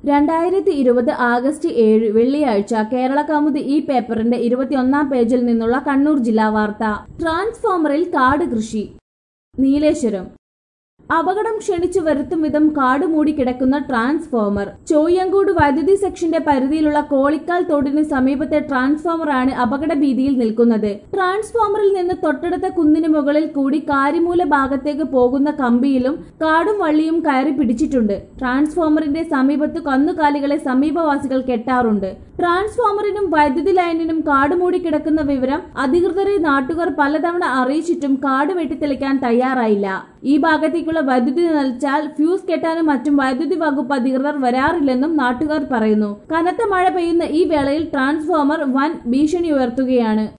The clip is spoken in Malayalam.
രണ്ടായിരത്തി ഇരുപത് ആഗസ്റ്റ് ഏഴ് വെള്ളിയാഴ്ച കേരള കൗമുദി ഈ പേപ്പറിന്റെ ഇരുപത്തിയൊന്നാം പേജിൽ നിന്നുള്ള കണ്ണൂർ ജില്ലാ വാർത്ത ട്രാൻസ്ഫോമറിൽ കാട് കൃഷി നീലേശ്വരം അപകടം ക്ഷണിച്ചു വരുത്തും വിധം കാട് മൂടി കിടക്കുന്ന ട്രാൻസ്ഫോമർ ചോയ്യങ്കോട് വൈദ്യുതി സെക്ഷന്റെ പരിധിയിലുള്ള കോളിക്കാൽ തോടിന് സമീപത്തെ ട്രാൻസ്ഫോമറാണ് അപകട ഭീതിയിൽ നിൽക്കുന്നത് ട്രാൻസ്ഫോമറിൽ നിന്ന് തൊട്ടടുത്ത കുന്നിന് മുകളിൽ കൂടി കാരിമൂല ഭാഗത്തേക്ക് പോകുന്ന കമ്പിയിലും കാടും വള്ളിയും കയറി പിടിച്ചിട്ടുണ്ട് ട്രാൻസ്ഫോമറിന്റെ സമീപത്ത് കന്നുകാലികളെ സമീപവാസികൾ കെട്ടാറുണ്ട് ട്രാൻസ്ഫോമറിനും വൈദ്യുതി ലൈനിനും കാട് മൂടി കിടക്കുന്ന വിവരം അധികൃതരെ നാട്ടുകാർ പലതവണ അറിയിച്ചിട്ടും കാട് വെട്ടിത്തെളിക്കാൻ തയ്യാറായില്ല ഈ ഭാഗത്തേക്കുള്ള വൈദ്യുതി നിലച്ചാൽ ഫ്യൂസ് കെട്ടാനും മറ്റും വൈദ്യുതി വകുപ്പ് അധികൃതർ വരാറില്ലെന്നും നാട്ടുകാർ പറയുന്നു കനത്ത മഴ പെയ്യുന്ന ഈ വേളയിൽ ട്രാൻസ്ഫോമർ വൻ ഭീഷണി ഉയർത്തുകയാണ്